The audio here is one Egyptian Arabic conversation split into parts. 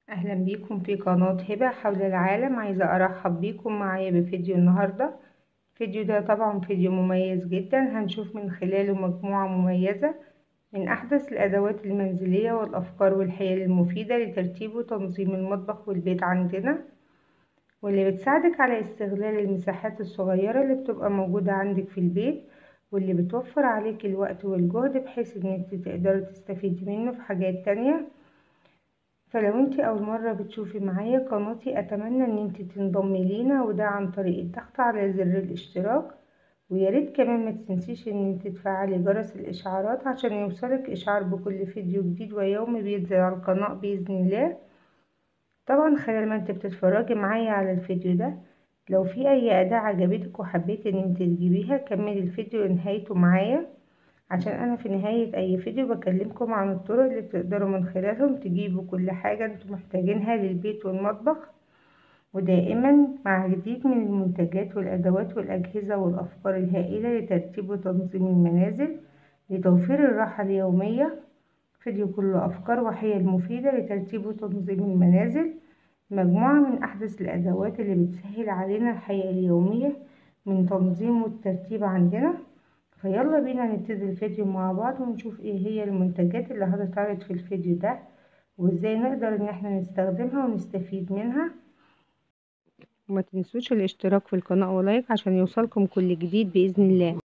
اهلا بيكم في قناة هبة حول العالم عايزة ارحب بيكم معايا بفيديو النهاردة الفيديو ده طبعا فيديو مميز جدا هنشوف من خلاله مجموعة مميزة من احدث الادوات المنزلية والافكار والحيل المفيدة لترتيب وتنظيم المطبخ والبيت عندنا واللي بتساعدك على استغلال المساحات الصغيرة اللي بتبقى موجودة عندك في البيت واللي بتوفر عليك الوقت والجهد بحيث ان انت تقدري تستفيدي منه في حاجات تانية فلو انت اول مرة بتشوفي معايا قناتي اتمنى ان انت تنضمي لينا وده عن طريق الضغط على زر الاشتراك وياريت كمان ما تنسيش ان انت تفعلي جرس الاشعارات عشان يوصلك اشعار بكل فيديو جديد ويومي بينزل على القناة باذن الله طبعا خلال ما انت بتتفرجي معايا على الفيديو ده لو في اي اداة عجبتك وحبيتي ان انت تجيبيها كملي الفيديو لنهايته معايا عشان انا في نهاية اي فيديو بكلمكم عن الطرق اللي بتقدروا من خلالهم تجيبوا كل حاجة انتم محتاجينها للبيت والمطبخ ودائما مع جديد من المنتجات والادوات والاجهزة والافكار الهائلة لترتيب وتنظيم المنازل لتوفير الراحة اليومية فيديو كله افكار وحيل مفيدة لترتيب وتنظيم المنازل مجموعة من احدث الادوات اللي بتسهل علينا الحياة اليومية من تنظيم والترتيب عندنا فيلا بينا نبتدي الفيديو مع بعض ونشوف ايه هي المنتجات اللي هتتعرض في الفيديو ده وازاي نقدر ان احنا نستخدمها ونستفيد منها وما تنسوش الاشتراك في القناة ولايك عشان يوصلكم كل جديد بإذن الله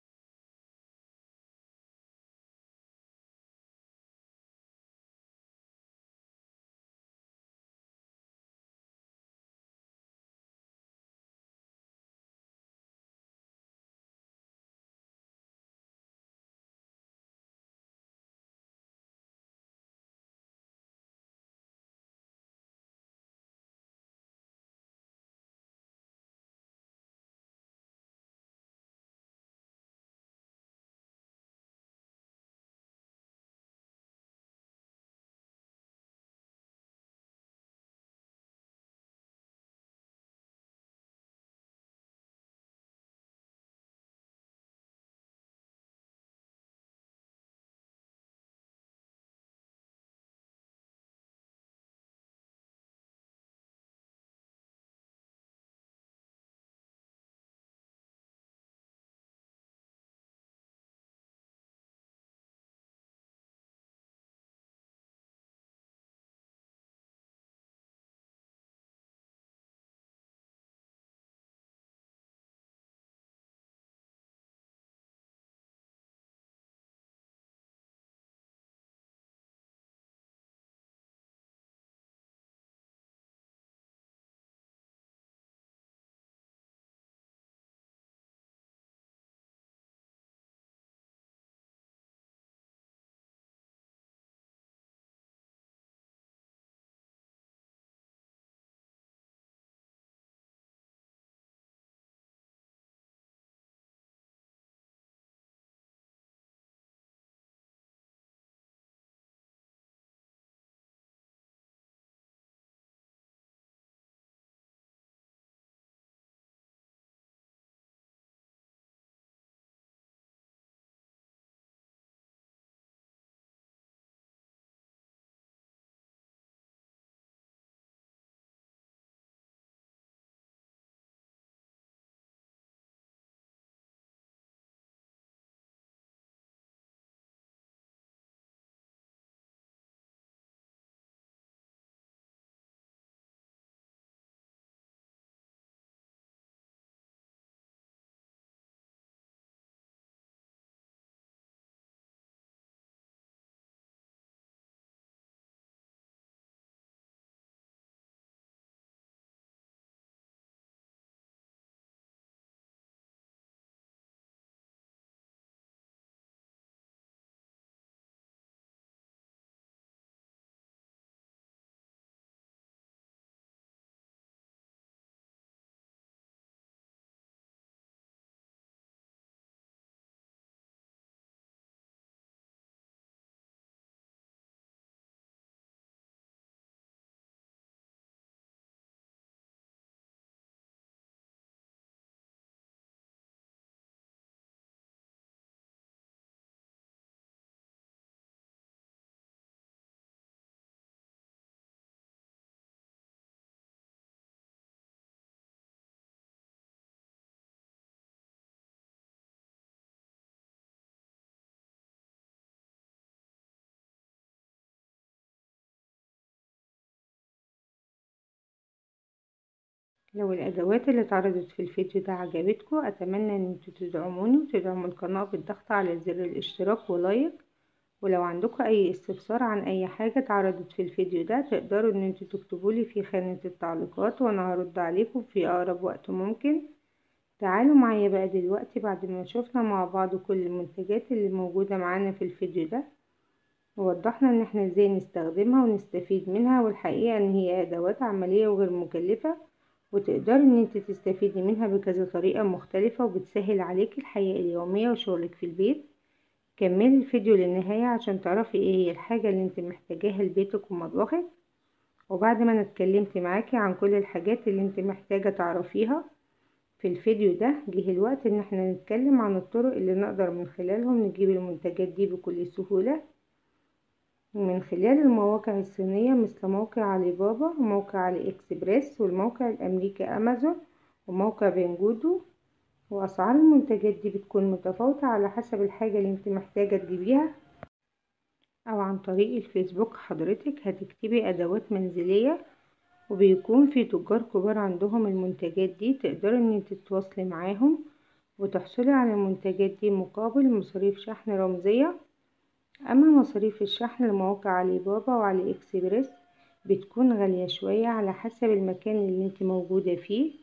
لو الادوات اللي اتعرضت في الفيديو ده عجبتكم اتمنى ان انتوا تدعموني وتدعموا القناة بالضغط على زر الاشتراك ولايك ولو عندكم اي استفسار عن اي حاجة اتعرضت في الفيديو ده تقدروا ان انتوا تكتبولي في خانة التعليقات وانا هرد عليكم في اقرب وقت ممكن تعالوا معايا بقى دلوقتي بعد ما شفنا مع بعض كل المنتجات اللي موجودة معانا في الفيديو ده ووضحنا ان احنا ازاي نستخدمها ونستفيد منها والحقيقة ان هي ادوات عملية وغير مكلفة وتقدري ان انت تستفيدي منها بكذا طريقة مختلفة وبتسهل عليكي الحياة اليومية وشغلك في البيت كملي الفيديو للنهاية عشان تعرفي ايه هي الحاجة اللي انت محتاجاها لبيتك ومطبخك وبعد ما انا اتكلمت معاكي عن كل الحاجات اللي انت محتاجة تعرفيها في الفيديو ده جه الوقت ان احنا نتكلم عن الطرق اللي نقدر من خلالهم نجيب المنتجات دي بكل سهولة من خلال المواقع الصينية مثل موقع علي بابا وموقع علي اكسبريس والموقع الامريكي امازون وموقع بنجودو واسعار المنتجات دي بتكون متفاوتة على حسب الحاجة اللي انت محتاجة تجيبيها او عن طريق الفيسبوك حضرتك هتكتبي ادوات منزلية وبيكون في تجار كبار عندهم المنتجات دي تقدري ان انت تتواصلي معاهم وتحصلي على المنتجات دي مقابل مصاريف شحن رمزية اما مصاريف الشحن لمواقع علي بابا وعلي اكسبريس بتكون غالية شوية على حسب المكان اللي انت موجودة فيه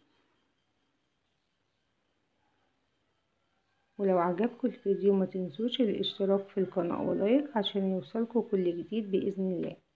ولو عجبكم الفيديو ما تنسوش الاشتراك في القناة ولايك عشان يوصلكوا كل جديد بإذن الله